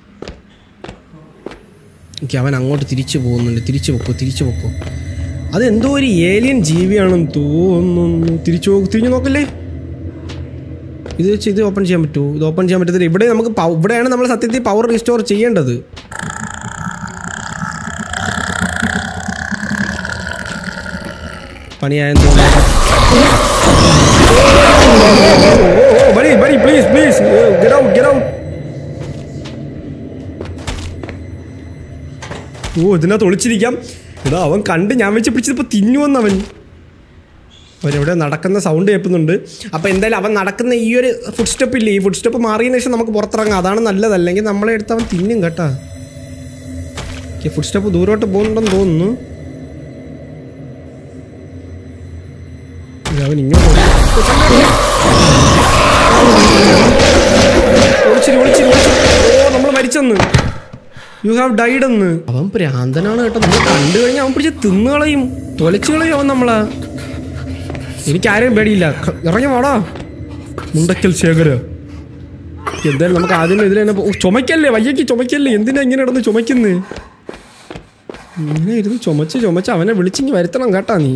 ഓക്കെ അവൻ അങ്ങോട്ട് തിരിച്ചു പോകുന്നുണ്ട് തിരിച്ചു പൊക്കോ തിരിച്ചു പൊക്കോ അതെന്തോ ഒരു ഏലിയൻ ജീവിയാണെന്ന് തോന്നുന്നു തിരിച്ചു നോക്ക് തിരിഞ്ഞു നോക്കല്ലേ ഇത് വെച്ച് ഇത് ഓപ്പൺ ചെയ്യാൻ പറ്റുമോ ഇത് ഓപ്പൺ ചെയ്യാൻ പറ്റത്തില്ല ഇവിടെ നമുക്ക് പവ- ഇവിടെയാണ് നമ്മൾ സത്യത്തിൽ പവർ റീസ്റ്റോർ ചെയ്യേണ്ടത് പണിയായെന്ന് തോന്നുന്നു ഓ buddy buddy please please get out get out ഓ ഇതിനകത്ത് ഒളിച്ചിരിക്കാം എടാ അവൻ കണ്ട് ഞാൻ വെച്ച് പിടിച്ചതിപ്പോൾ തിന്നുവന്നവൻ അവരെവിടെ നടക്കുന്ന സൗണ്ട് കേൾക്കുന്നുണ്ട് അപ്പോൾ എന്തായാലും അവൻ നടക്കുന്ന ഈ ഒരു ഫുഡ് സ്റ്റെപ്പ് ഇല്ലേ ഈ ഫുഡ് സ്റ്റെപ്പ് മാറിയതിന് ശേഷം നമുക്ക് പുറത്തിറങ്ങാം അതാണ് നല്ലത് അല്ലെങ്കിൽ നമ്മളെ എടുത്ത് അവൻ തിന്നും കേട്ടാ ഫുഡ് സ്റ്റെപ്പ് ദൂരോട്ട് പോകുന്നുണ്ടെന്ന് തോന്നുന്നു ഇത് അവൻ ഇങ്ങോട്ട് ഒളിച്ചിരി ഒളിച്ചിരി ഒളിച്ചിരി ഓ നമ്മൾ മരിച്ചെന്ന് യു ഹാവ് ഡൈഡ് എന്ന് അവൻ ഭ്രാന്തനാണ് കേട്ടോ നമ്മൾ കണ്ടു കഴിഞ്ഞാൽ അവൻ പിടിച്ച് തിന്നു കളയും തൊലച്ചു കളയും അവൻ നമ്മളെ എനിക്കാരെയും പേടിയില്ല ക- ഇറങ്ങി വാടാ മുണ്ടക്കൽ ശേഖര എന്തായാലും നമുക്ക് ആദ്യം ഇതിൽ തന്നെ പോ- ഓ, ചുമക്കല്ലേ വയ്യക്ക് ചുമക്കല്ലേ എന്തിനാ ഇങ്ങനെ ഇടന്ന് ചുമക്കുന്നേ ഇങ്ങനെ ഇരുന്ന് ചുമച്ച് ചുമച്ച് അവനെ വിളിച്ചിങ്ങി വരുത്തണം കേട്ടാ നീ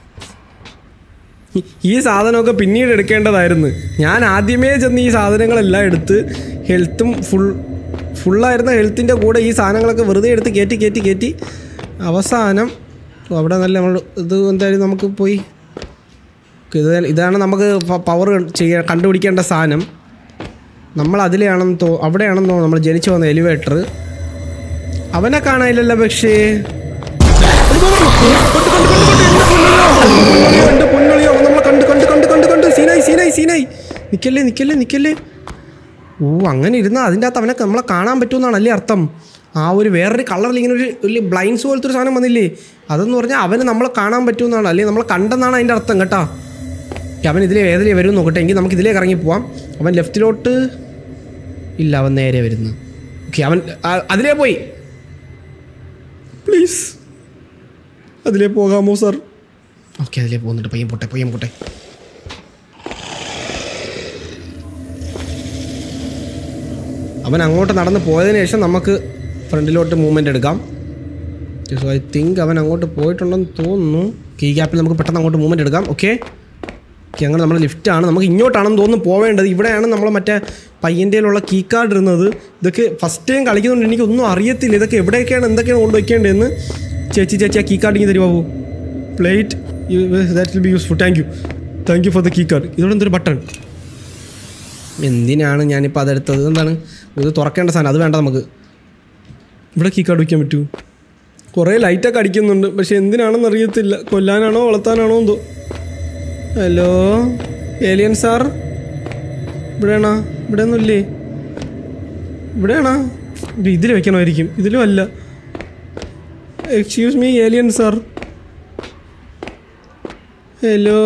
ഈ- ഈ സാധനമൊക്കെ പിന്നീട് എടുക്കേണ്ടതായിരുന്നു ഞാൻ ആദ്യമേ ചെന്ന് ഈ സാധനങ്ങളെല്ലാം എടുത്ത് ഹെൽത്തും ഫുൾ ഫുള്ളായിരുന്ന ഹെൽത്തിൻ്റെ കൂടെ ഈ സാധനങ്ങളൊക്കെ വെറുതെ എടുത്ത് കയറ്റി കയറ്റി കയറ്റി അവസാനം ഓ, അവിടെ നല്ല നമ്മൾ ഇത് എന്തായാലും നമുക്ക് പോയി ഇത് ഇതാണ് നമുക്ക് പവർ ചെയ്യാൻ കണ്ടുപിടിക്കേണ്ട സാധനം നമ്മൾ അതിലെയാണെന്ന് തോ അവിടെയാണെന്ന് തോന്നുന്നു നമ്മൾ ജനിച്ചു വന്ന എലിവേറ്റർ അവനെ കാണാനില്ലല്ലോ പക്ഷേ കൊണ്ട്, കൊണ്ട്, കൊണ്ട്, കൊണ്ട്, കൊണ്ട്, കൊണ്ട്. പൊന്നളിയോ എൻ്റെ പൊന്നളിയോ അവൻ നമ്മളെ കണ്ട് കണ്ട് കണ്ട് കണ്ട് കണ്ട് സീനായി സീനായി സീനായി നിക്കല്ലേ നിക്കല്ലേ നിക്കല്ലേ ഓ അങ്ങനെ ഇരുന്നാൽ അതിൻ്റെ അകത്ത് അവനെ നമ്മളെ കാണാൻ പറ്റുമെന്നാണ് അല്ലേ അർത്ഥം ആ ഒരു വേറൊരു കളറിൽ ഇങ്ങനെ ഒരു വലിയ ബ്ലൈൻഡ്സ് പോലത്തെ ഒരു സാധനം വന്നില്ലേ അതെന്ന് പറഞ്ഞാൽ അവന് നമ്മളെ കാണാൻ പറ്റുമെന്നാണ് അല്ലെങ്കിൽ നമ്മളെ കണ്ടെന്നാണ് അതിൻ്റെ അർത്ഥം കേട്ടോ ഓക്കേ, അവൻ ഇതിലേ ഏതിലേ വരും നോക്കട്ടെ എങ്കിൽ നമുക്ക് ഇതിലേക്ക് ഇറങ്ങി പോവാം അവൻ ലെഫ്റ്റിലോട്ട് ഇല്ല അവൻ നേരെ വരുന്നു ഓക്കെ അവൻ ആ, അതിലേ പോയി പ്ലീസ് അതിലേ പോകാമോ സാർ ഓക്കെ അതിലേ പോകുന്നുണ്ട് പയ്യൻ പോട്ടെ പയ്യൻ പോട്ടെ അവൻ അങ്ങോട്ട് നടന്ന് പോയതിന് ശേഷം നമുക്ക് ഫ്രണ്ടിലോട്ട് മൂവ്മെൻ്റ് എടുക്കാം സോ ഐ തിങ്ക് അവൻ അങ്ങോട്ട് പോയിട്ടുണ്ടെന്ന് തോന്നുന്നു ഈ ഗ്യാപ്പിൽ നമുക്ക് പെട്ടെന്ന് അങ്ങോട്ട് മൂവ്മെൻ്റ് എടുക്കാം ഓക്കെ ഓക്കെ അങ്ങനെ നമ്മുടെ ലിഫ്റ്റാണ് നമുക്ക് ഇങ്ങോട്ടാണെന്ന് തോന്നുന്നു പോവേണ്ടത് ഇവിടെയാണ് നമ്മൾ മറ്റേ പയ്യൻ്റെയിലുള്ള കീ കാർഡ് ഇടുന്നത് ഇതൊക്കെ ഫസ്റ്റ് ടൈം കളിക്കുന്നുണ്ട് എനിക്കൊന്നും അറിയത്തില്ല ഇതൊക്കെ എവിടെയൊക്കെയാണ് എന്തൊക്കെയാണ് കൊണ്ടുവയ്ക്കേണ്ടതെന്ന് ചേച്ചി ചേച്ചി ആ കീ കാർഡ് ഇങ്ങനെ തരുമോ plate that will be useful thank you thank you for the key card ഇതോടെ എന്തൊരു ബട്ടൺ എന്തിനാണ് ഞാനിപ്പോൾ അതെടുത്തത് എന്താണ് ഇത് തുറക്കേണ്ട സാധനം അത് വേണ്ട നമുക്ക് ഇവിടെ കീ കാർഡ് വയ്ക്കാൻ പറ്റൂ കുറേ ലൈറ്റൊക്കെ അടിക്കുന്നുണ്ട് പക്ഷെ എന്തിനാണെന്ന് അറിയത്തില്ല കൊല്ലാനാണോ വളർത്താനാണോ എന്തോ ഹലോ ഏലിയൻ സാർ ഇവിടെയാണോ ഇവിടെ ഒന്നുമില്ലേ ഇവിടെയാണോ ഇത് ഇതിൽ വെക്കണമായിരിക്കും ഇതിലും അല്ല excuse me alien sir hello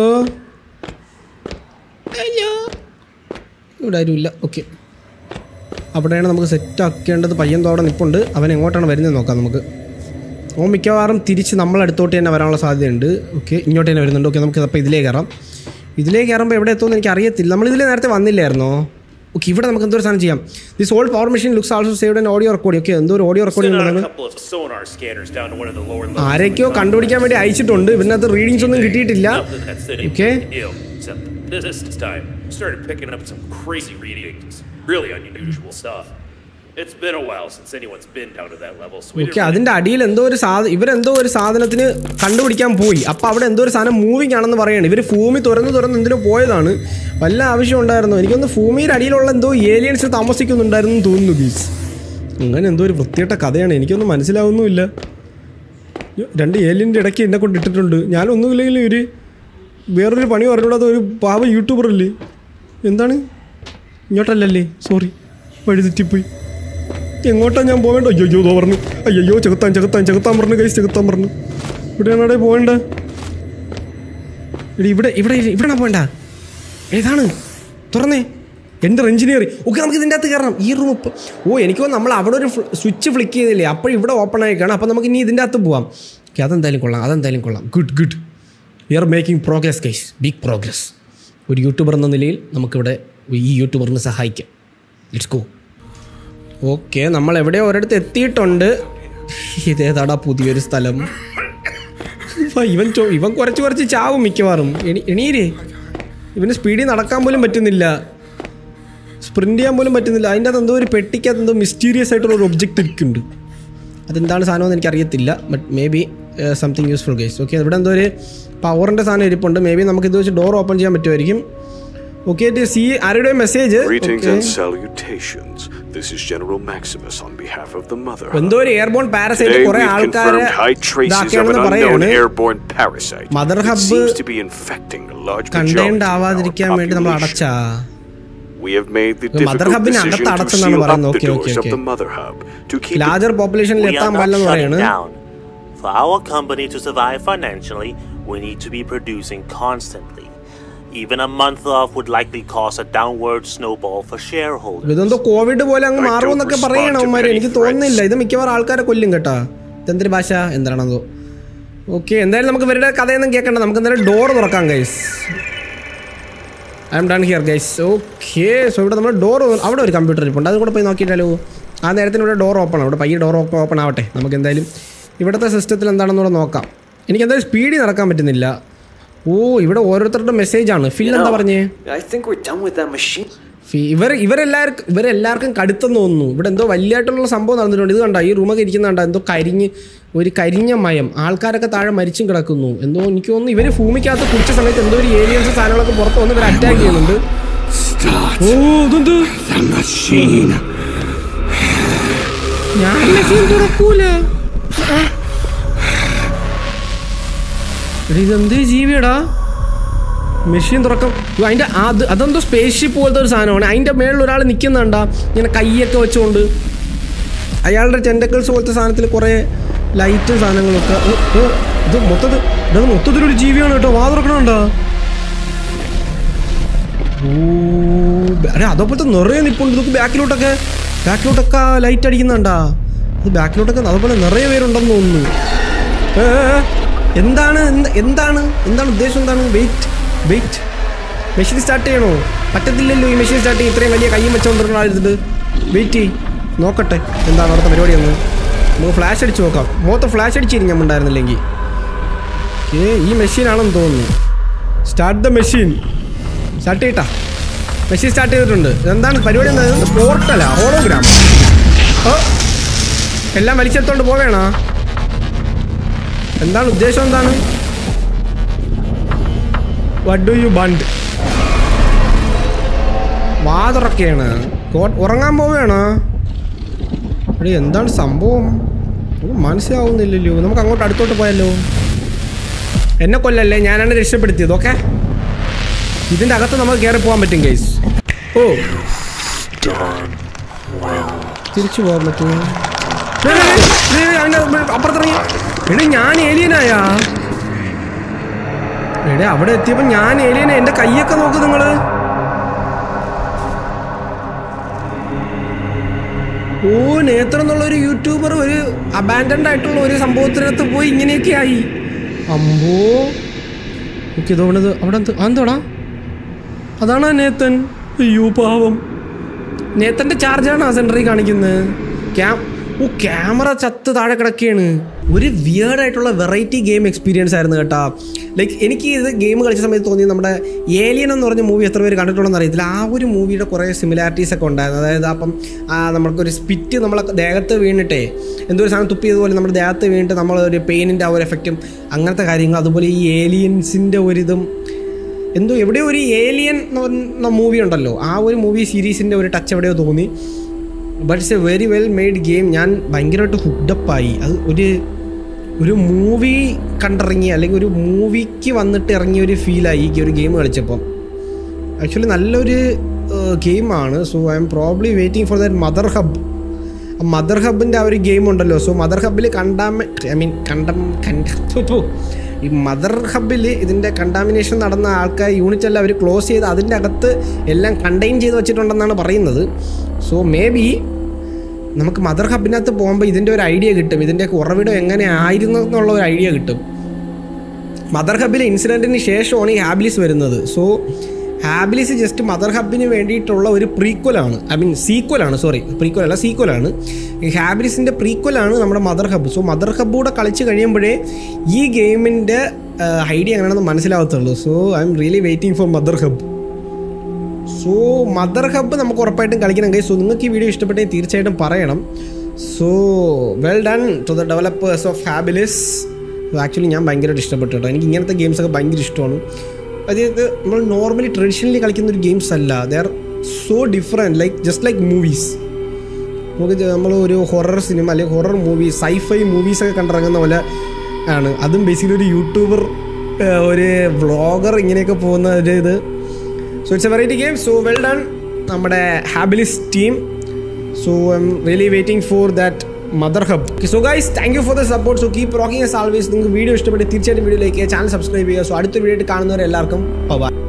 hello ഇവിടെ ആരുമില്ല ഓക്കെ അവിടെയാണ് നമുക്ക് സെറ്റ് ആക്കേണ്ടത് പയ്യൻ തോടെ നിപ്പുണ്ട് അവൻ എങ്ങോട്ടാണ് വരുന്നത് നോക്കാം നമുക്ക് ഓൻ മിക്കവാറും തിരിച്ച് നമ്മളടുത്തോട്ട് തന്നെ വരാനുള്ള സാധ്യതയുണ്ട് ഓക്കെ ഇങ്ങോട്ട് തന്നെ വരുന്നുണ്ട് ഓക്കെ നമുക്ക് അപ്പോൾ ഇതിലേക്ക് കയറാം ഇതിലേക്ക് കയറുമ്പോൾ എവിടെ എത്തുമെന്ന് എനിക്ക് അറിയത്തില്ല നമ്മൾ ഇതിൽ നേരത്തെ വന്നില്ലായിരുന്നോ ഓക്കെ ഇവിടെ നമുക്ക് എന്തോ ഒരു സാധനം ചെയ്യാം this all power machine looks also saved and audio recording okay എന്തോ ഒരു audio recording Sent out a ഉണ്ടെന്ന് couple of sonar scanners down to one of the lower levels. ആരൊക്കെയോ കണ്ടുപിടിക്കാൻ വേണ്ടി അയച്ചിട്ടുണ്ട് ഇതിനകത്ത് റീഡിങ്സ് ഒന്നും കിട്ടിയിട്ടില്ല Nothing that said anything Okay. ill, except this time started picking up some crazy readings. Really unusual stuff. It's been a while since anyone's been down to that level, so we okay didn't really അതിന്റെ അടിയിൽ എന്തോ ഒരു സാധ ഇവരെന്തോ ഒരു സാധനത്തിന് കണ്ടുപിടിക്കാൻ പോയി അപ്പൊ അവിടെ എന്തോ ഒരു സാധനം മൂവിങ് ആണെന്ന് പറയാണ് ഇവർ ഭൂമി തുറന്ന് തുറന്ന് എന്തിനോ പോയതാണ് വല്ല ആവശ്യം ഉണ്ടായിരുന്നു എനിക്കൊന്ന് ഭൂമിയുടെ അടിയിലുള്ള എന്തോ ഏലിയൻസ് താമസിക്കുന്നുണ്ടായിരുന്നു എന്ന് തോന്നുന്നു ഗീസ് അങ്ങനെ എന്തോ ഒരു വൃത്തിയിട്ട കഥയാണ് എനിക്കൊന്നും മനസ്സിലാവുന്നുമില്ല യ്യോ, രണ്ട് ഏലിയൻ്റെ ഇടയ്ക്ക് എന്നെ കൊണ്ട് ഇട്ടിട്ടുണ്ട് ഞാനൊന്നുമില്ലെങ്കിലും ഒരു വേറൊരു പണി പറഞ്ഞുകൂടാത്ത ഒരു പാവ യൂട്യൂബർ അല്ലേ എന്താണ് ഇങ്ങോട്ടല്ലല്ലേ സോറി വഴി തെറ്റിപ്പോയി എങ്ങോട്ടാ ഞാൻ പോവേണ്ട അയ്യോ ഇതോ പറഞ്ഞു അയ്യോ ചെകുത്താൻ ചെകുത്താൻ ചെകുത്താൻ പറഞ്ഞു കൈസ് ചെകുത്താൻ പറഞ്ഞു ഇവിടെയാണടെ പോവേണ്ട എടി ഇവിടെ ഇവിടെ ഇല്ല, ഇവിടെയാണോ പോവേണ്ട ഏതാണ് തുറന്നേ എൻ്റെ എഞ്ചിനീയറിംഗ് ഓക്കെ നമുക്ക് ഇതിൻ്റെ അകത്ത് കയറണം ഈ റൂം ഇപ്പം ഓ എനിക്ക് തോന്നുന്നു നമ്മൾ അവിടെ ഒരു സ്വിച്ച് ഫ്ലിക്ക് ചെയ്തില്ലേ അപ്പോൾ ഇവിടെ ഓപ്പൺ ആയി കാണാം അപ്പോൾ നമുക്ക് ഇനി ഇതിൻ്റെ അകത്ത് പോവാം ഓക്കെ അതെന്തായാലും കൊള്ളാം അതെന്തായാലും കൊള്ളാം good good we are making progress case big progress ഒരു യൂട്യൂബർ എന്ന നിലയിൽ നമുക്കിവിടെ ഈ യൂട്യൂബറിന് സഹായിക്കാം ലെറ്റ്സ് ഗോ ഓക്കെ നമ്മൾ എവിടെ ഒരിടത്ത് എത്തിയിട്ടുണ്ട് ഇതേതാടാ പുതിയൊരു സ്ഥലം ഇവ- ഇവൻ ചോ ഇവൻ കുറച്ച് കുറച്ച് ചാവും മിക്കവാറും എണി എണീരേ ഇവന് സ്പീഡിൽ നടക്കാൻ പോലും പറ്റുന്നില്ല സ്പ്രിന്റ് ചെയ്യാൻ പോലും പറ്റുന്നില്ല അതിൻ്റെ അകത്ത് എന്തോ ഒരു പെട്ടിക്കകത്ത് എന്തോ മിസ്റ്റീരിയസ് ആയിട്ടുള്ള ഒരു ഒബ്ജക്റ്റ് ഇരിക്കുന്നുണ്ട് അതെന്താണ് സാധനം എന്ന് എനിക്കറിയത്തില്ല but may be something useful guys okay ഇവിടെ എന്തോ ഒരു പവറിൻ്റെ സാധനം ഇരിപ്പുണ്ട് മേ ബി നമുക്ക് ഇത് വെച്ച് ഡോർ ഓപ്പൺ ചെയ്യാൻ പറ്റുമായിരിക്കും ഓക്കെ സി ആരുടെ message Greetings and salutations. This is General Maximus on behalf of the Mother. എന്തോ ഒരു എയർബോൺ പാരസൈറ്റ് Today കുറെ we've ആൾക്കാരെ confirmed high traces of an ഇതാക്കിയാണെന്ന് unknown പറയാണ് airborne parasite Mother that Hub seems to be infecting a large contained majority of our ആവാതിരിക്കാൻ വേണ്ടി നമ്മൾ population. അടച്ചാ We have made the ഇത് Mother difficult Hub-ന് decision അകത്ത് to അടച്ചെന്നാണ് seal up പറയുന്നത്. the Okay, doors okay, of okay. the Mother Hub to keep it larger പോപ്പുലേഷനിൽ We are എത്താൻ not പാടില്ലെന്ന് shutting പറയാണ് down. For our company to survive financially, we need to be producing constantly. Even a month off would likely cause a downward snowball for shareholders. ഇതെന്തോ Covid പോലെ അങ്ങ് I don't മാറുമെന്നൊക്കെ respond പറയണം to അവന്മാര് petty എനിക്ക് threats. തോന്നുന്നില്ല ഇത് മിക്കവാറും ആൾക്കാരെ കൊല്ലും കേട്ടാ ഇതെന്തൊരു ഭാഷ എന്താണെന്നോ ഓക്കെ എന്തായാലും നമുക്ക് ഇവരുടെ കഥയൊന്നും കേൾക്കണ്ട നമുക്ക് എന്തായാലും ഡോർ തുറക്കാം guys I am done here guys okay so ഇവിടെ നമ്മൾ ഡോർ അവിടെ ഒരു കമ്പ്യൂട്ടർ ഇരിപ്പുണ്ട് അതും കൂടെ പോയി നോക്കിയിട്ടാലോ ആ നേരത്തിന് ഇവിടെ ഡോർ ഓപ്പൺ ആണ് ഇവിടെ പയ്യെ ഡോർ ഓപ്പൺ ആവട്ടെ നമുക്ക് എന്തായാലും ഇവിടുത്തെ സിസ്റ്റത്തിൽ എന്താണെന്നൂടെ നോക്കാം എനിക്ക് എന്തായാലും സ്പീഡിൽ നടക്കാൻ പറ്റുന്നില്ല ഓ ഇവിടെ ഓരോരുത്തരുടെ മെസ്സേജ് ആണ് ഫിൽ എന്താ പറഞ്ഞേ I think we're done with that machine. ഫി- ഇവർ ഇവരെല്ലാവർക്കും ഇവരെല്ലാവർക്കും കടുത്തെന്ന് തോന്നുന്നു ഇവിടെ എന്തോ വലിയതായിട്ടുള്ള സംഭവം നടന്നിട്ടുണ്ട് ഇത് കണ്ട ഈ റൂമൊക്കെ ഇരിക്കുന്ന കണ്ട എന്തോ കരിഞ്ഞ് ഒരു കരിഞ്ഞ മയം ആൾക്കാരൊക്കെ താഴെ മരിച്ചും കിടക്കുന്നു എന്തോ എനിക്ക് തോന്നുന്നു ഇവർ ഭൂമിക്കകത്ത് കുടിച്ച സമയത്ത് എന്തോ ഒരു ഏരിയൻസ് സാധനങ്ങളൊക്കെ പുറത്ത് വന്ന് ഇവർ അറ്റാക്ക് ചെയ്യുന്നുണ്ട് ഓ ഇതെന്ത് ഞാൻ മെഷീൻ തുറക്കൂല എടാ, ഇതെന്ത് ജീവിയടാ മെഷീൻ തുറക്കം ഓ, അതിന്റെ അത് അതെന്തോ സ്പേസ് ഷിപ്പ് പോലത്തെ ഒരു സാധനമാണ് അതിന്റെ മേളിൽ ഒരാൾ നിൽക്കുന്നുണ്ടാ ഇങ്ങനെ കൈയൊക്കെ വെച്ചുകൊണ്ട് അയാളുടെ ടെൻഡക്കിൾസ് പോലത്തെ സാധനത്തിൽ കുറേ ലൈറ്റും സാധനങ്ങളൊക്കെ ഓ, ഓ, ഇത് മൊത്തത്തിൽ ഇത് മൊത്തത്തിലൊരു ജീവിയാണ് കേട്ടോ വാ തുറക്കണുണ്ടോ ഓ ബ- അരെ അതേപോലത്തെ നിറയെ നിപ്പുണ്ട് ഇതൊക്കെ ബാക്കിലോട്ടൊക്കെ ബാക്കിലോട്ടൊക്കെ ലൈറ്റ് അടിക്കുന്നുണ്ടാ ഇത് ബാക്കിലോട്ടൊക്കെ അതുപോലെ നിറയെ പേരുണ്ടെന്ന് തോന്നുന്നു ഏ, ഏ, ഏ. എന്താണ് എന്ത്- എന്താണ് എന്താണ് ഉദ്ദേശം എന്താണ് വെയിറ്റ് വെയിറ്റ് മെഷീൻ സ്റ്റാർട്ട് ചെയ്യണോ പറ്റത്തില്ലല്ലോ ഈ മെഷീൻ സ്റ്റാർട്ട് ചെയ്യും ഇത്രയും വലിയ കയ്യും വെച്ചോണ്ടിരുന്ന ആളിത് വെയിറ്റ് ചെയ് നോക്കട്ടെ എന്താണ് അവിടുത്തെ പരിപാടി ഒന്ന് നമുക്ക് ഫ്ലാഷ് അടിച്ച് നോക്കാം മുഖത്ത് ഫ്ലാഷ് അടിച്ചിരിക്കും ഞാൻ ഉണ്ടായിരുന്നില്ലെങ്കിൽ ഏ ഈ മെഷീനാണെന്ന് തോന്നുന്നു സ്റ്റാർട്ട് ദ മെഷീൻ സ്റ്റാർട്ട് ചെയ്യട്ടാ മെഷീൻ സ്റ്റാർട്ട് ചെയ്തിട്ടുണ്ട് എന്താണ് പരിപാടി എന്താ പോർട്ടലാ ഹോളോഗ്രാം ഓ എല്ലാം വലിച്ചെടുത്തോണ്ട് പോവേണോ എന്താണ് ഉദ്ദേശം എന്താണ് വട്ട് ഡു യു ബണ്ട് വാതുറക്കെയാണ് ഉറങ്ങാൻ പോവുകയാണോ എടീ എന്താണ് സംഭവം ഒന്നും മനസ്സിലാവുന്നില്ലല്ലോ നമുക്ക് അങ്ങോട്ട് അടുത്തോട്ട് പോയല്ലോ എന്നെ കൊല്ലല്ലേ ഞാനാണ് രക്ഷപ്പെടുത്തിയത് ഓക്കെ ഇതിൻ്റെ അകത്ത് നമുക്ക് കയറി പോകാൻ പറ്റും കേസ് ഓ തിരിച്ചു പോകാൻ പറ്റുമോ ദേ, ദേ, ദേ, അവൻ്റെ അപ്പുറത്തിറങ്ങി എടി ഞാൻ ഏലിയനായാ എടേ അവിടെ എത്തിയപ്പോ ഞാൻ ഏലിയനെ എന്റെ കൈയൊക്കെ നോക്ക് നിങ്ങള് ഓ നേത്രം എന്നുള്ള ഒരു യൂട്യൂബർ ഒരു അബാൻഡൻഡ് ആയിട്ടുള്ള ഒരു സംഭവത്തിനകത്ത് പോയി ഇങ്ങനെയൊക്കെ ആയി അമ്പോ ഓക്കെ ഇതോണത് അവിടെ എന്ത് എന്തോടാ അതാണോ നേത്തൻ അയ്യോ പാവം നേത്തന്റെ ചാർജാണ് ആ സെൻറ്ററിൽ കാണിക്കുന്നത് ക്യാ ഓ ക്യാമറ ചത്ത് താഴെ കിടക്കുകയാണ് ഒരു വിയേർഡ് ആയിട്ടുള്ള വെറൈറ്റി ഗെയിം എക്സ്പീരിയൻസ് ആയിരുന്നു കേട്ടോ ലൈക്ക് എനിക്ക് ഇത് ഗെയിം കളിച്ച സമയത്ത് തോന്നി നമ്മുടെ ഏലിയൻ എന്ന് പറഞ്ഞ മൂവി എത്ര പേര് കണ്ടിട്ടുണ്ടെന്ന് അറിയത്തില്ല ആ ഒരു മൂവിയുടെ കുറേ സിമിലാരിറ്റീസ് ഒക്കെ ഉണ്ടായിരുന്നു അതായത് അപ്പം ആ നമ്മൾക്കൊരു സ്പിറ്റ് നമ്മളെ ദേഹത്ത് വീണിട്ടേ എന്തോ ഒരു സാധനം തുപ്പിയതുപോലെ നമ്മുടെ ദേഹത്ത് വീണിട്ട് നമ്മൾ ഒരു പെയിനിൻ്റെ ആ ഒരു എഫക്റ്റും അങ്ങനത്തെ കാര്യങ്ങൾ അതുപോലെ ഈ ഏലിയൻസിൻ്റെ ഒരിതും എന്തോ എവിടെയോ ഒരു ഏലിയൻ എന്ന് പറഞ്ഞ മൂവി ഉണ്ടല്ലോ ആ ഒരു മൂവി സീരീസിൻ്റെ ഒരു ടച്ച് എവിടെയോ തോന്നി but it's a very well made game ഞാൻ ഭയങ്കരമായിട്ട് ഹുഡപ്പായി അത് ഒരു ഒരു മൂവി കണ്ടിറങ്ങി അല്ലെങ്കിൽ ഒരു മൂവിക്ക് വന്നിട്ട് ഇറങ്ങിയ ഒരു ഫീലായി ഈ ഒരു ഗെയിം കളിച്ചപ്പം ആക്ച്വലി നല്ലൊരു ഗെയിമാണ് so I am probably waiting for that mother hub mother ഹബിൻ്റെ ആ ഒരു ഗെയിം ഉണ്ടല്ലോ സോ മദർ ഹബിൽ കണ്ടാമ ഐ മീൻ കണ്ടം കണ്ട ഥു, ഥു. ഈ മദർ ഹബിൽ ഇതിൻ്റെ കണ്ടാമിനേഷൻ നടന്ന ആൾക്കാർ യൂണിറ്റ് എല്ലാം അവർ ക്ലോസ് ചെയ്ത് അതിൻ്റെ അകത്ത് എല്ലാം കണ്ടെയ്ൻ ചെയ്ത് വെച്ചിട്ടുണ്ടെന്നാണ് പറയുന്നത് സോ മേ ബി നമുക്ക് മദർ ഹബിനകത്ത് പോകുമ്പോൾ ഇതിൻ്റെ ഒരു ഐഡിയ കിട്ടും ഇതിൻ്റെയൊക്കെ ഉറവിടം എങ്ങനെ ആയിരുന്നു എന്നുള്ള ഒരു ഐഡിയ കിട്ടും മദർ ഹബിലെ ഇൻസിഡൻറ്റിന് ശേഷമാണ് ഈ ഹാബിലിസ് വരുന്നത് സോ ഹാബിലിസ് ജസ്റ്റ് മദർ ഹബിന് വേണ്ടിയിട്ടുള്ള ഒരു പ്രീക്വലാണ് ഐ മീൻ സീക്വലാണ് സോറി പ്രീക്വൽ അല്ല സീക്വലാണ് ഈ ഹാബിലിസിൻ്റെ പ്രീക്വലാണ് നമ്മുടെ mother hub so mother hub കൂടെ കളിച്ച് കഴിയുമ്പോഴേ ഈ ഗെയിമിൻ്റെ ഐഡിയ എങ്ങനെയാണെന്ന് മനസ്സിലാവത്തുള്ളൂ so I am really waiting for mother hub so mother hub നമുക്ക് ഉറപ്പായിട്ടും കളിക്കണം കൈ സോ നിങ്ങൾക്ക് ഈ വീഡിയോ ഇഷ്ടപ്പെട്ടെങ്കിൽ തീർച്ചയായിട്ടും പറയണം so well done to the developers of Habilis actually ഞാൻ ഭയങ്കരമായിട്ട് ഇഷ്ടപ്പെട്ടു കേട്ടോ എനിക്ക് ഇങ്ങനത്തെ ഗെയിംസ് ഒക്കെ ഭയങ്കര ഇഷ്ടമാണ് അതായത് നമ്മൾ നോർമലി ട്രഡീഷണലി കളിക്കുന്ന ഒരു ഗെയിംസ് അല്ല they are so different like just like movies നമുക്ക് നമ്മൾ ഒരു ഹൊറർ സിനിമ അല്ലെങ്കിൽ ഹൊറർ മൂവി സൈഫൈ മൂവീസൊക്കെ കണ്ടിറങ്ങുന്ന പോലെ ആണ് അതും ബേസിക്കലി ഒരു യൂട്യൂബർ ഒരു വ്ളോഗർ ഇങ്ങനെയൊക്കെ പോകുന്ന ഒരു ഇത് so it's a variety game so well done നമ്മുടെ Habilis team so I am really waiting for that mother hub so guys thank you for the support so keep rocking as always നിങ്ങൾക്ക് video ഇഷ്ടപ്പെട്ട് തീർച്ചയായിട്ടും video like ചെയ്യുക channel subscribe ചെയ്യുക so അടുത്ത video ആയിട്ട് കാണുന്നവരെ എല്ലാവർക്കും ബൈ